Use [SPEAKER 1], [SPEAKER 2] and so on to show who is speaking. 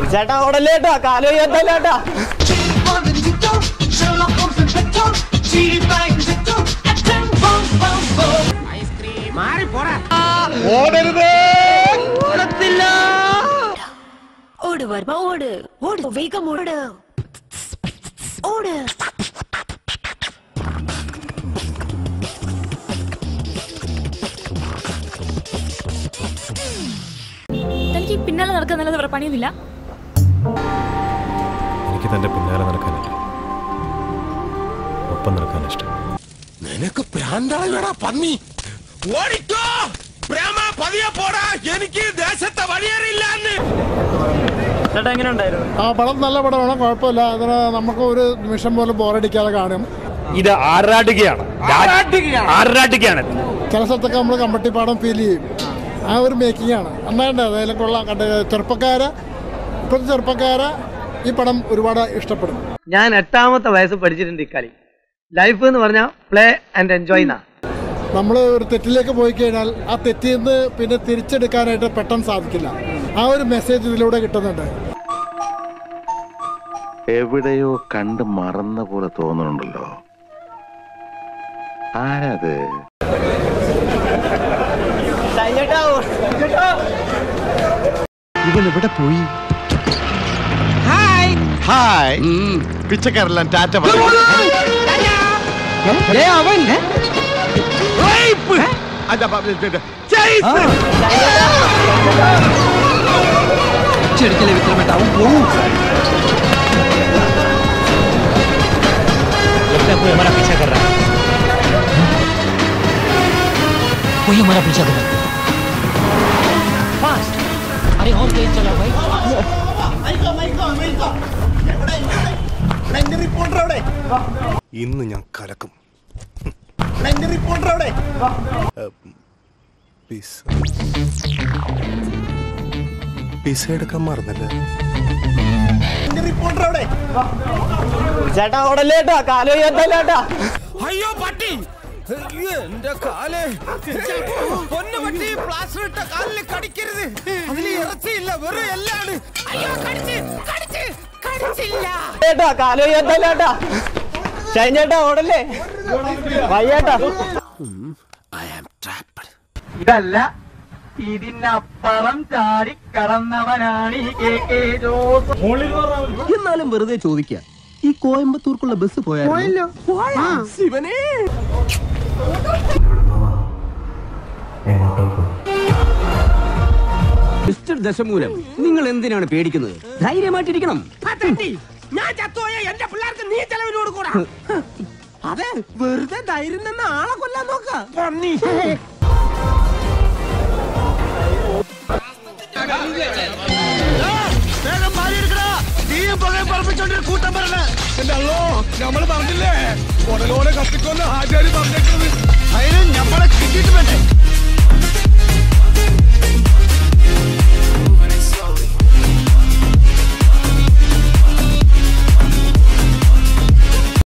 [SPEAKER 1] ചേട്ടാ ഓടല്ലേട്ടാ കാലോ എത്തല്ലേട്ടാ
[SPEAKER 2] Sherlock Holmes and Beto, G.D. Bangs and Tom, and Tom Bum Bum Bum.
[SPEAKER 3] ஓடு வர்மா ஓடு ஓடு வேகம் ஓடு ஓடு
[SPEAKER 4] തനിക്ക് പിന്നാലെ നടക്കാൻ നല്ലത് വേറെ പണിയൊന്നുമില്ല
[SPEAKER 5] എനിക്ക് തന്റെ പിന്നാലെ നടക്കാനല്ല ഒപ്പം നടക്കാൻ ഇഷ്ടം
[SPEAKER 6] നിനക്ക് പ്രാന്താളടാ പന്നി ഓടിക്കോ പ്രേമ പതിയെ പോടാ എനിക്ക് ദേശത്തെ വഴിയേറിയില്ലാന്ന്
[SPEAKER 1] ചേട്ടാ എങ്ങനെ ഉണ്ടായിരുന്നു
[SPEAKER 7] ആ പടം നല്ല പടമാണ് കുഴപ്പമില്ല അതിന് നമുക്ക് ഒരു നിമിഷം പോലും ബോറടിക്കാതെ കാണും
[SPEAKER 8] ഇത് ആറാട്ടുകയാണ് ആറാട്ടുകയാണ്
[SPEAKER 7] ചില സ്ഥലത്തൊക്കെ നമ്മൾ കമ്പട്ടിപ്പാടം ഫീൽ ചെയ്യും ആ ഒരു മേക്കിംഗ് ആണ് നന്നായിട്ട് അതിലൊക്കെ ഉള്ള കണ്ട ചെറുപ്പക്കാര് ഇപ്പോഴത്തെ ചെറുപ്പക്കാര് ഈ പടം ഒരുപാട് ഇഷ്ടപ്പെടും
[SPEAKER 1] ഞാൻ എട്ടാമത്തെ വയസ്സ് പഠിച്ചിട്ടുണ്ട് ഈ കളി ലൈഫ് എന്ന് പറഞ്ഞാൽ പ്ലേ ആൻഡ് എൻജോയ് എന്നാ
[SPEAKER 7] നമ്മൾ ഒരു തെറ്റിലേക്ക് പോയി കഴിഞ്ഞാൽ ആ തെറ്റിൽ നിന്ന് പിന്നെ തിരിച്ചെടുക്കാനായിട്ട് പെട്ടെന്ന് സാധിക്കില്ല ആ ഒരു മെസ്സേജ് ഇതിലൂടെ കിട്ടുന്നുണ്ട്
[SPEAKER 9] എവിടെയോ കണ്ട് മറന്ന പോലെ തോന്നുന്നുണ്ടല്ലോ ആരത്
[SPEAKER 1] ചേട്ടാ ചേട്ടാ
[SPEAKER 6] ഇവൻ ഇവിടെ പോയി ഹായ് പിച്ചക്കാരെല്ലാം ടാറ്റ
[SPEAKER 2] ചെടിക്കലെ വിക്രമേട്ടാവും പോവും कोई हमारा पीछा कर रहा है फास्ट अरे और तेज चलाओ भाई
[SPEAKER 6] ഇന്ന് ഞാൻ കലക്കും പിസ പിസ എടുക്കാൻ മറന്നല്ലേ
[SPEAKER 1] ചേട്ടാ ഓടല്ലേട്ടാ കാലോ എത്തല്ലേട്ടാ
[SPEAKER 6] അയ്യോ പട്ടി എന്റെ കാല് പൊന്നു പട്ടി പ്ലാസ്റ്റർ ഇട്ട കാലിൽ കടിക്കരുത് അതിൽ ഇറച്ചിയില്ല വെറും എല്ലാണ് അയ്യോ കടിച്ച് കടിച്ച് കടിച്ചില്ല
[SPEAKER 1] ചേട്ടാ കാലോ എത്തല്ലേട്ടാ ചേട്ടാ ഓടല്ലേ വയ്യേട്ടാ ഇതല്ല ഇതിനപ്പുറം ചാടി കടന്നവനാണ് ഈ കെ കെ ജോസ്
[SPEAKER 2] എന്നാലും വെറുതെ ചോദിക്കുക ഈ കോയമ്പത്തൂർക്കുള്ള ബസ് പോയാലോ ശിവനേ മിസ്റ്റർ ദശമൂലം നിങ്ങൾ എന്തിനാണ് പേടിക്കുന്നത് ധൈര്യമായിട്ടിരിക്കണം ഞാൻ ചത്തുപോയ എന്റെ പിള്ളേർക്ക് നീ ചെലവിന് കൊടുക്കൂടാ അതെ വെറുതെ ധൈര്യം നിന്ന് ആളെ കൊല്ലാൻ നോക്ക
[SPEAKER 6] കൂട്ടം പറഞ്ഞ എന്റെ അല്ലോ നമ്മള് പറഞ്ഞില്ലേ ഉടലോടെ കത്തിക്കൊന്ന് ആചാരി പറഞ്ഞേക്കുന്നത് അതിന് നമ്മളെ കിട്ടിയിട്ട് വേണ്ടേ